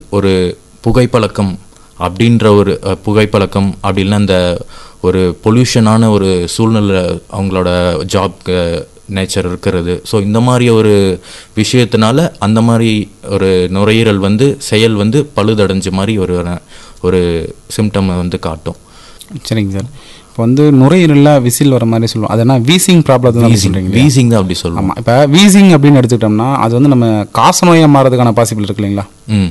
ஒரு புகைப்பழக்கம் அப்படின்ற ஒரு அஹ், புகைப்பழக்கம் அப்படி இல்லைன்னா அந்த ஒரு பொல்யூஷனான ஒரு சூழ்நிலை அவங்களோட ஜாப் நேச்சர் இருக்கிறது ஸோ இந்த மாதிரி ஒரு விஷயத்தினால அந்த மாதிரி ஒரு நுரையீரல் வந்து செயல் வந்து பழுதடைஞ்ச மாதிரி ஒரு ஒரு சிம்டம் வந்து காட்டும் சரிங்க சார் இப்போ வந்து நுரையீரலில் விசில் வர மாதிரி சொல்லுவோம் அது என்ன வீசிங் ப்ராப்ளம் தான் சொல்கிறீங்க வீசிங் தான் அப்படி சொல்லுவோம் ஆமாம் இப்போ வீசிங் அப்படின்னு எடுத்துக்கிட்டோம்னா அது வந்து நம்ம காசநோயாக மாறதுக்கான பாசிபிள் இருக்கு இல்லைங்களா ம்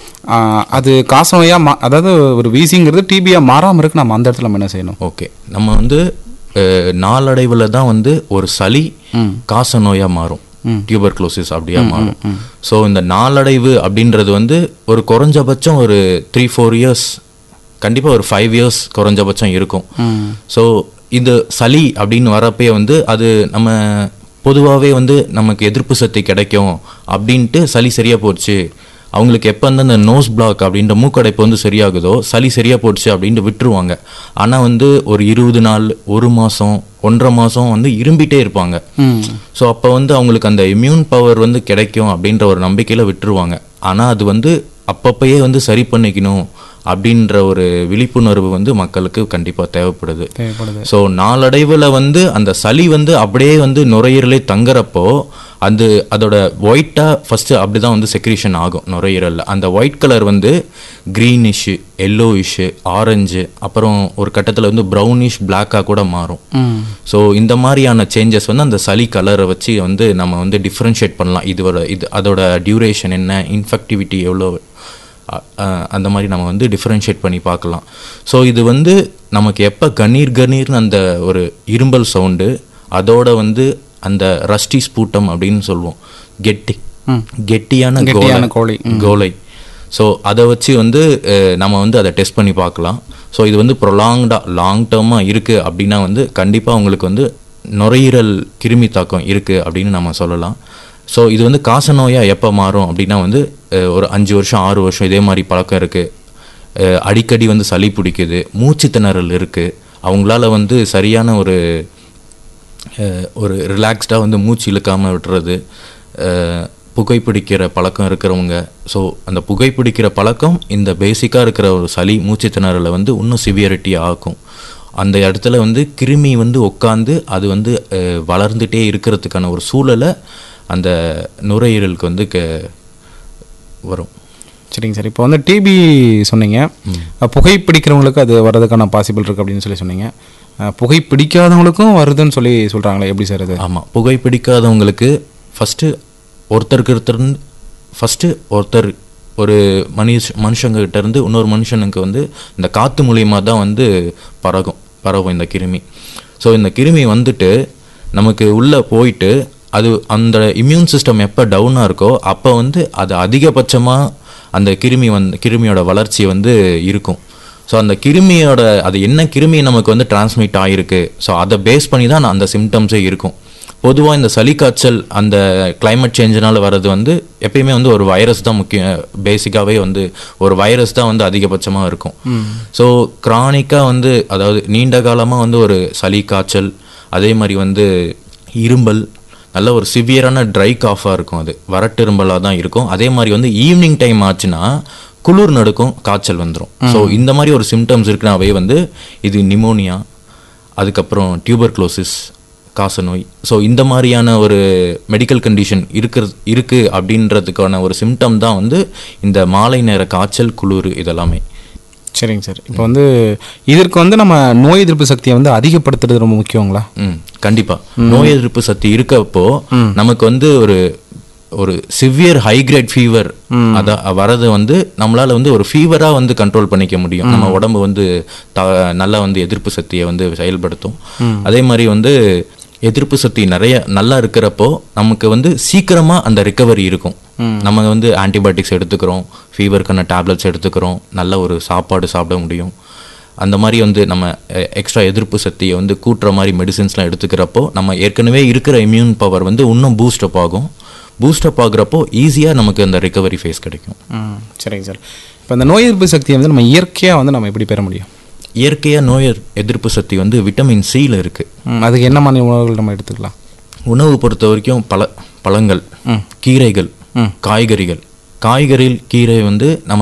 ஆஹ் அது காசநோயாக மா அதாவது ஒரு வீசிங்கிறது டிபியாக மாறாமல் இருக்கு நம்ம அந்த இடத்துல நம்ம என்ன செய்யணும் ஓகே நம்ம வந்து அஹ், நாளடைவில் தான் வந்து ஒரு சளி காச நோயாக மாறும் டியூபர்குலோசிஸ் அப்படியா மாறும் ஸோ இந்த நாளடைவு அப்படின்றது வந்து ஒரு குறைஞ்சபட்சம் ஒரு த்ரீ ஃபோர் இயர்ஸ் கண்டிப்பாக ஒரு ஃபைவ் இயர்ஸ் குறைஞ்சபட்சம் இருக்கும் ஸோ இந்த சளி அப்படின்னு வரப்பே வந்து அது நம்ம பொதுவாகவே வந்து நமக்கு எதிர்ப்பு சக்தி கிடைக்கும் அப்படின்ட்டு சளி சரியாக போச்சு அவங்களுக்கு எப்போ வந்து அந்த நோஸ் பிளாக் அப்படின்ற மூக்கடைப்பு வந்து சரியாகுதோ சளி சரியாக போச்சு அப்படின்ட்டு விட்டுருவாங்க ஆனால் வந்து ஒரு இருபது நாள் ஒரு மாதம் ஒன்றரை மாதம் வந்து இரும்பிட்டே இருப்பாங்க ஸோ அப்போ வந்து அவங்களுக்கு அந்த இம்யூன் பவர் வந்து கிடைக்கும் அப்படின்ற ஒரு நம்பிக்கையில் விட்டுருவாங்க ஆனால் அது வந்து அப்பப்பயே வந்து சரி பண்ணிக்கணும் அப்படின்ற ஒரு விழிப்புணர்வு வந்து மக்களுக்கு கண்டிப்பாக தேவைப்படுது தேவைப்படுது ஸோ நாளடைவில் வந்து அந்த சளி வந்து அப்படியே வந்து நுரையீரலே தங்குறப்போ அந்த அதோட ஒயிட்டாக ஃபஸ்ட்டு அப்படி தான் வந்து செக்ரீஷன் ஆகும் நுரையீரலில் அந்த ஒயிட் கலர் வந்து க்ரீனிஷு எல்லோயிஷு ஆரஞ்சு அப்புறம் ஒரு கட்டத்தில் வந்து ப்ரௌனிஷ் பிளாக்காக கூட மாறும் ஸோ இந்த மாதிரியான சேஞ்சஸ் வந்து அந்த சளி கலரை வச்சு வந்து நம்ம வந்து டிஃப்ரென்ஷியேட் பண்ணலாம் இதோட இது அதோட டியூரேஷன் என்ன இன்ஃபெக்டிவிட்டி எவ்வளோ அ- அ- அந்த மாதிரி நம்ம வந்து டிஃப்ரென்ஷியேட் பண்ணி பார்க்கலாம் ஸோ இது வந்து நமக்கு எப்போ கணீர் கணீர்னு அந்த ஒரு இரும்பல் சவுண்டு அதோட வந்து அந்த ரஸ்டி ஸ்பூட்டம் அப்படின்னு சொல்லுவோம் கெட்டி கெட்டியான கெட்டியான கோழி. கோலை ஸோ அதை வச்சு வந்து அஹ், நம்ம வந்து அதை டெஸ்ட் பண்ணி பார்க்கலாம் ஸோ இது வந்து ப்ரொலாங்டாக லாங் டேர்மாக இருக்குது அப்படின்னா வந்து கண்டிப்பாக உங்களுக்கு வந்து நுரையீரல் கிருமி தாக்கம் இருக்குது அப்படின்னு நம்ம சொல்லலாம் ஸோ இது வந்து காசநோயாக எப்போ மாறும் அப்படின்னா வந்து அஹ், ஒரு அஞ்சு வருஷம் ஆறு வருஷம் இதே மாதிரி பழக்கம் இருக்குது அடிக்கடி வந்து சளி பிடிக்குது மூச்சு திணறல் இருக்குது அவங்களால வந்து சரியான ஒரு அஹ், ஒரு ரிலாக்ஸ்டாக வந்து மூச்சு இழுக்காமல் விட்டுறது அஹ், புகைப்பிடிக்கிற பழக்கம் இருக்கிறவங்க ஸோ அந்த புகைப்பிடிக்கிற பழக்கம் இந்த பேசிக்காக இருக்கிற ஒரு சளி மூச்சு திணறலை வந்து இன்னும் சிவியரிட்டி ஆக்கும் அந்த இடத்துல வந்து கிருமி வந்து உட்காந்து அது வந்து அஹ், வளர்ந்துட்டே இருக்கிறதுக்கான ஒரு சூழலை அந்த நுரையீரலுக்கு வந்து க வரும் சரிங்க சார் இப்போ வந்து டிபி சொன்னீங்க அஹ் புகை பிடிக்கிறவங்களுக்கு அது வர்றதுக்கான பாசிபிள் இருக்குது அப்படின்னு சொல்லி சொன்னீங்க அஹ் புகை பிடிக்காதவங்களுக்கும் வருதுன்னு சொல்லி சொல்கிறாங்களே எப்படி சார் அது ஆமாம் புகைப்பிடிக்காதவங்களுக்கு ஃபஸ்ட்டு ஒருத்தருக்கு ஒருத்தர் ஃபஸ்ட்டு ஒருத்தர் ஒரு மனுஷ மனுஷங்ககிட்ட இருந்து இன்னொரு மனுஷனுக்கு வந்து இந்த காற்று மூலியமாக தான் வந்து பரகும் பரவும் இந்த கிருமி ஸோ இந்த கிருமி வந்துட்டு நமக்கு உள்ளே போயிட்டு அது அந்த இம்யூன் சிஸ்டம் எப்போ டவுனாக இருக்கோ அப்போ வந்து அது அதிகபட்சமாக அந்த கிருமி வந்து கிருமியோட வளர்ச்சி வந்து இருக்கும் ஸோ அந்த கிருமியோட அது என்ன கிருமி நமக்கு வந்து டிரான்ஸ்மிட் ஆகிருக்கு ஸோ அதை பேஸ் பண்ணி தான் அந்த சிம்டம்ஸே இருக்கும் பொதுவாக இந்த சளி காய்ச்சல் அந்த climate சேஞ்சினால வர்றது வந்து எப்பயுமே வந்து ஒரு வைரஸ் தான் முக்கியம் பேசிக்காகவே வந்து ஒரு வைரஸ் தான் வந்து அதிகபட்சமாக இருக்கும் ஸோ கிரானிக்காக வந்து அதாவது நீண்ட காலமாக வந்து ஒரு சளி காய்ச்சல் அதே மாதிரி வந்து இரும்பல் நல்ல ஒரு சிவியரான ட்ரை காஃபாக இருக்கும் அது வறட்டு இரும்பலாக தான் இருக்கும் அதே மாதிரி வந்து ஈவினிங் டைம் ஆச்சுன்னா குளிர் நடுக்கும் காய்ச்சல் வந்துடும் ஸோ இந்த மாதிரி ஒரு சிம்டம்ஸ் இருக்குனாவே வந்து இது நிமோனியா அதுக்கப்புறம் டியூபர்குலோசிஸ் காசநோய் ஸோ இந்த மாதிரியான ஒரு மெடிக்கல் கண்டிஷன் இருக்கிற இருக்கு அப்படின்றதுக்கான ஒரு சிம்டம் தான் வந்து இந்த மாலை நேர காய்ச்சல் குளிர் இதெல்லாமே சரிங்க சார் இப்போ வந்து இதற்கு வந்து நம்ம நோய் எதிர்ப்பு சக்தியை வந்து அதிகப்படுத்துறது ரொம்ப முக்கியங்களா ம் கண்டிப்பா நோய் எதிர்ப்பு சக்தி இருக்கப்போ நமக்கு வந்து ஒரு ஒரு சிவியர் ஹை கிரேட் ஃபீவர் அதான் வரது வந்து நம்மளால வந்து ஒரு ஃபீவரா வந்து கண்ட்ரோல் பண்ணிக்க முடியும் நம்ம உடம்பு வந்து த நல்லா வந்து எதிர்ப்பு சக்தியை வந்து செயல்படுத்தும் அதே மாதிரி வந்து எதிர்ப்பு சக்தி நிறைய நல்லா இருக்கிறப்போ நமக்கு வந்து சீக்கிரமா அந்த ரிகவரி இருக்கும் நம்ம வந்து ஆன்டிபயோட்டிக்ஸ் எடுத்துக்கிறோம் ஃபீவருக்கான டேப்லெட்ஸ் எடுத்துக்கிறோம் நல்ல ஒரு சாப்பாடு சாப்பிட முடியும் அந்த மாதிரி வந்து நம்ம எக்ஸ்ட்ரா எதிர்ப்பு சக்தியை வந்து கூட்டுற மாதிரி மெடிசின்ஸ்லாம் எடுத்துக்கிறப்போ நம்ம ஏற்கனவே இருக்கிற இம்யூன் பவர் வந்து இன்னும் பூஸ்டப் ஆகும் பூஸ்டப் ஆகுறப்போ ஈஸியாக நமக்கு அந்த ரிகவரி ஃபேஸ் கிடைக்கும் ம் சரிங்க சார் இப்போ இந்த நோய் எதிர்ப்பு சக்தியை வந்து நம்ம இயற்கையாக வந்து நம்ம எப்படி பெற முடியும் இயற்கையாக நோய் எதிர்- எதிர்ப்பு சக்தி வந்து விட்டமின் சியில் இருக்குது ம், அதுக்கு என்ன மாதிரி உணவுகள் நம்ம எடுத்துக்கலாம் உணவு பொறுத்த வரைக்கும் பழ பழங்கள் கீரைகள் காய்கறிகள் காய்கறிகள் கீரை வந்து நம்ம